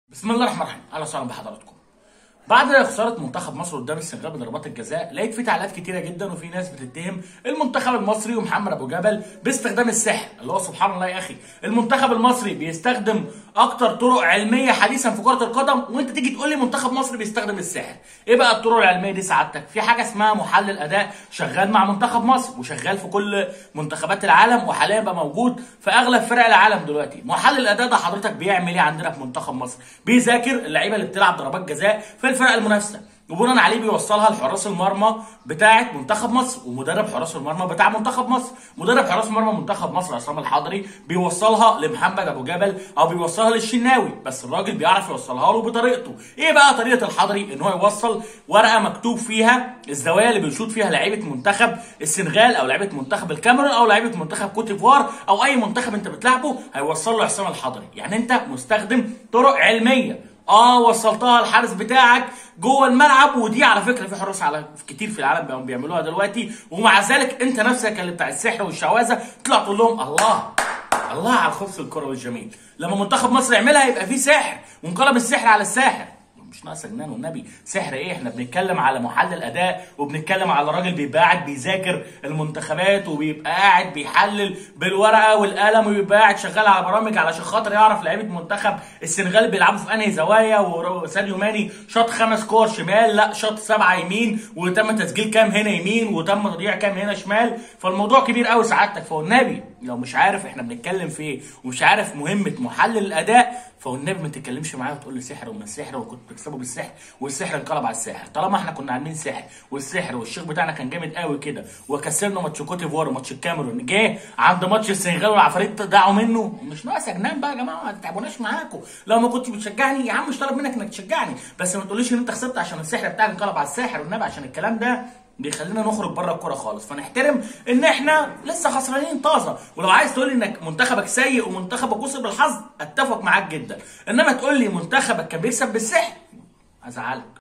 بسم الله الرحمن الرحيم اهلا وسهلا بحضراتكم بعد خساره منتخب مصر قدام السنغال بضربات الجزاء لقيت في تعليقات كتيره جدا وفي ناس بتتهم المنتخب المصري ومحمد ابو جبل باستخدام السحر اللي هو سبحان الله يا اخي المنتخب المصري بيستخدم اكتر طرق علميه حديثا في كره القدم وانت تيجي تقول لي منتخب مصر بيستخدم السحر ايه بقى الطرق العلميه دي سعادتك في حاجه اسمها محلل اداء شغال مع منتخب مصر وشغال في كل منتخبات العالم وحاليا بقى موجود في اغلب فرق العالم دلوقتي محلل الاداء ده حضرتك بيعمل ايه عندنا في منتخب مصر بيذاكر اللعيبه اللي بتلعب ضربات جزاء في الفرق المنافسه وبناء عليه بيوصلها لحراس المرمى بتاعه منتخب مصر ومدرب حراس المرمى بتاع منتخب مصر مدرب حراس مرمى منتخب مصر عصام الحضري بيوصلها لمحمد ابو جبل او بيوصلها للشناوي بس الراجل بيعرف يوصلها له بطريقته ايه بقى طريقه الحضري ان هو يوصل ورقه مكتوب فيها الزوايا اللي بيشوط فيها لعيبه منتخب السنغال او لعيبه منتخب الكاميرون او لعيبه منتخب كوت ديفوار او اي منتخب انت بتلعبه هيوصل له عصام الحضري يعني انت مستخدم طرق علميه اه وصلتها الحارس بتاعك جوه الملعب ودي على فكره في حراس على كتير في العالم بقوا بيعملوها دلوقتي ومع ذلك انت نفسك اللي بتاع السحر والشعوذه تطلع تقول لهم الله الله على الخبز الكروي الجميل لما منتخب مصر يعملها يبقى في سحر وانقلب السحر على الساحر مش ناقص جنان والنبي سحر ايه احنا بنتكلم على محلل اداء وبنتكلم على راجل بيبقى قاعد بيذاكر المنتخبات وبيبقى قاعد بيحلل بالورقه والقلم وبيبقى قاعد شغال على برامج علشان خاطر يعرف لعيبه منتخب السنغال بيلعبوا في انهي زوايا وساديو ماني شاط خمس كور شمال لا شاط سبعه يمين وتم تسجيل كام هنا يمين وتم تضييع كام هنا شمال فالموضوع كبير قوي سعادتك فالنبي لو مش عارف احنا بنتكلم في ايه ومش عارف مهمه محلل الاداء فالنبي ما تتكلمش معايا وتقول لي سحر ومن سحر وكنت بتكسبه بالسحر والسحر انقلب على الساحر طالما احنا كنا عاملين سحر والسحر والشيخ بتاعنا كان جامد قوي كده وكسبنا ماتش كوت ديفوار وماتش الكاميرون جه عند ماتش السنغال والعفاريت ضاعوا منه مش ناقص يا جنان بقى يا جماعه ما تتعبوناش معاكم لو ما كنتش بتشجعني يا عم مش طالب منك انك تشجعني بس ما تقوليش ان انت خسرت عشان السحر بتاعك انقلب على الساحر والنبي عشان الكلام ده بيخلينا نخرج بره الكوره خالص فنحترم ان احنا لسه خسرانين طازه ولو عايز تقول لي انك منتخبك سيء ومنتخبك وصل بالحظ اتفق معاك جدا انما تقول لي منتخبك كان بيكسب بالسحر هزعلك